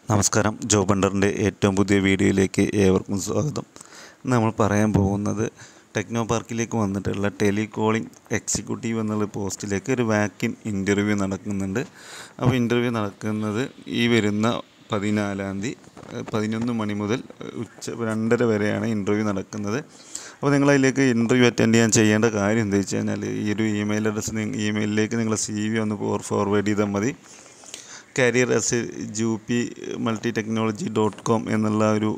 നമസ്കാരം ജോബ് ബണ്ടറിൻ്റെ ഏറ്റവും പുതിയ വീഡിയോയിലേക്ക് ഏവർക്കും സ്വാഗതം ഇന്ന് നമ്മൾ പറയാൻ പോകുന്നത് ടെക്നോ പാർക്കിലേക്ക് വന്നിട്ടുള്ള ടെലികോളിംഗ് എക്സിക്യൂട്ടീവ് എന്നുള്ള പോസ്റ്റിലേക്ക് ഒരു വാക്കിൻ ഇൻ്റർവ്യൂ നടക്കുന്നുണ്ട് അപ്പോൾ ഇൻ്റർവ്യൂ നടക്കുന്നത് ഈ വരുന്ന പതിനാലാം തീയതി ഏഹ് പതിനൊന്ന് മണി മുതൽ ഏഹ് ഉച്ച രണ്ടര വരെയാണ് ഇൻ്റർവ്യൂ നടക്കുന്നത് അപ്പോൾ നിങ്ങൾ അതിലേക്ക് ഇൻ്റർവ്യൂ അറ്റൻഡ് ചെയ്യാൻ ചെയ്യേണ്ട കാര്യം എന്താ വെച്ച് കഴിഞ്ഞാൽ ഈ ഒരു ഇമെയിൽ അഡ്രസ്സ് ഇമെയിലിലേക്ക് നിങ്ങളുടെ സി വി ഒന്ന് ഫോർവേഡ് ചെയ്താൽ മതി career S J P multi technology dot com എന്നുള്ള ഒരു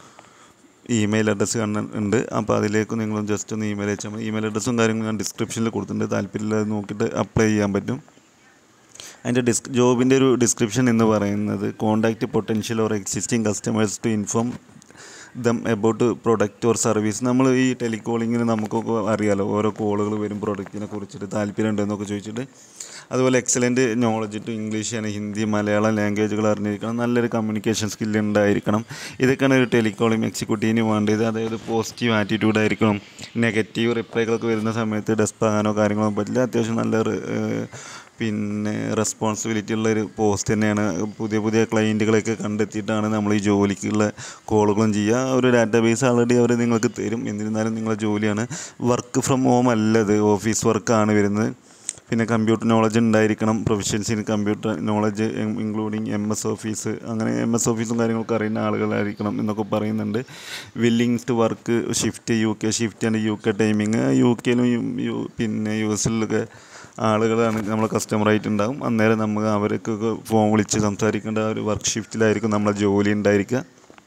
ഇമെയിൽ അഡ്രസ്സ് ഉണ്ട് അപ്പോൾ അതിലേക്ക് നിങ്ങൾ ജസ്റ്റ് ഒന്ന് ഇമെയിൽ അയച്ചാൽ മതി ഇമെയിൽ അഡ്രസ്സും കാര്യങ്ങളും ഞാൻ ഡിസ്ക്രിപ്ഷനിൽ കൊടുത്തിട്ടുണ്ട് താല്പര്യമില്ലാതെ നോക്കിയിട്ട് അപ്ലൈ ചെയ്യാൻ പറ്റും അതിൻ്റെ ഡിസ് ജോബിൻ്റെ ഒരു ഡിസ്ക്രിപ്ഷൻ എന്ന് പറയുന്നത് contact potential or existing customers to inform them about product or service നമ്മൾ ഈ ടെലികോളിങ്ങിന് നമുക്കൊക്കെ അറിയാലോ ഓരോ കോളുകൾ വരും പ്രൊഡക്റ്റിനെ കുറിച്ചിട്ട് താല്പര്യം ഉണ്ടെന്നൊക്കെ ചോദിച്ചിട്ട് അതുപോലെ എക്സലൻറ്റ് നോളജ് ടു ഇംഗ്ലീഷ് ആണ് ഹിന്ദി മലയാളം ലാംഗ്വേജുകൾ അറിഞ്ഞിരിക്കണം നല്ലൊരു കമ്മ്യൂണിക്കേഷൻ സ്കില്ല് ഉണ്ടായിരിക്കണം ഇതൊക്കെയാണ് ഒരു ടെലികോളിംഗ് എക്സിക്യൂട്ടീവിന് വേണ്ടത് അതായത് പോസിറ്റീവ് ആറ്റിറ്റ്യൂഡ് ആയിരിക്കണം നെഗറ്റീവ് റിപ്ലൈകളൊക്കെ വരുന്ന സമയത്ത് ഡെസ്പാകാനോ കാര്യങ്ങളോ പറ്റില്ല അത്യാവശ്യം നല്ല റി- ഏഹ് പിന്നെ റെസ്പോൺസിബിലിറ്റി ഉള്ള ഒരു പോസ്റ്റ് തന്നെയാണ് പുതിയ പുതിയ ക്ലയൻറ്റുകളെയൊക്കെ കണ്ടെത്തിയിട്ടാണ് നമ്മൾ ഈ ജോലിക്കുള്ള കോളുകളും ചെയ്യുക ഒരു ഡാറ്റാബേസ് ആൾറെഡി അവർ നിങ്ങൾക്ക് തരും എന്നിരുന്നാലും നിങ്ങളുടെ ജോലിയാണ് വർക്ക് ഫ്രം ഹോം അല്ലത് ഓഫീസ് വർക്കാണ് വരുന്നത് പിന്നെ കമ്പ്യൂട്ടർ നോളജ് ഉണ്ടായിരിക്കണം proficiency in computer knowledge including M S office അങ്ങനെ എം എസ് ഓഫീസും കാര്യങ്ങളൊക്കെ അറിയുന്ന ആളുകളായിരിക്കണം എന്നൊക്കെ പറയുന്നുണ്ട് willingness to work shift U K shift and U K timing U കെയിലും യു പിന്നെ യു എസിലൊക്കെ ആളുകളാണ് നമ്മളെ കസ്റ്റമറായിട്ടുണ്ടാകും അന്നേരം നമുക്ക് അവർക്കൊക്കെ ഫോൺ വിളിച്ച് സംസാരിക്കേണ്ട ആ ഒരു വർക്ക് ഷിഫ്റ്റിലായിരിക്കും നമ്മളെ ജോലി ഉണ്ടായിരിക്കുക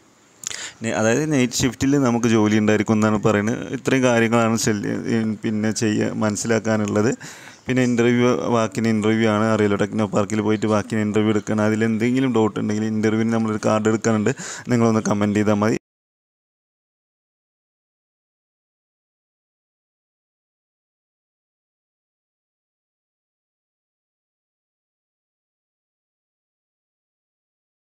നെ- അതായത് നൈറ്റ് ഷിഫ്റ്റിൽ നമുക്ക് ജോലി ഉണ്ടായിരിക്കും എന്നാണ് പറയുന്നത് ഇത്രയും കാര്യങ്ങളാണ് ശല്യ പിന്നെ ചെയ്യുക മനസ്സിലാക്കാനുള്ളത് പിന്നെ ഇൻ്റർവ്യൂ വാക്കിന് ഇൻ്റർവ്യൂ ആണ് അറിയാലോ ടെക്നോ പാർക്കിൽ പോയിട്ട് വാക്കിന് ഇൻ്റർവ്യൂ എടുക്കണം അതിൽ എന്തെങ്കിലും ഡൗട്ട് ഉണ്ടെങ്കിൽ ഇൻ്റർവ്യൂവിന് നമ്മളൊരു കാർഡ് എടുക്കാനുണ്ട് നിങ്ങളൊന്ന് കമൻറ്റ് ചെയ്താൽ മതി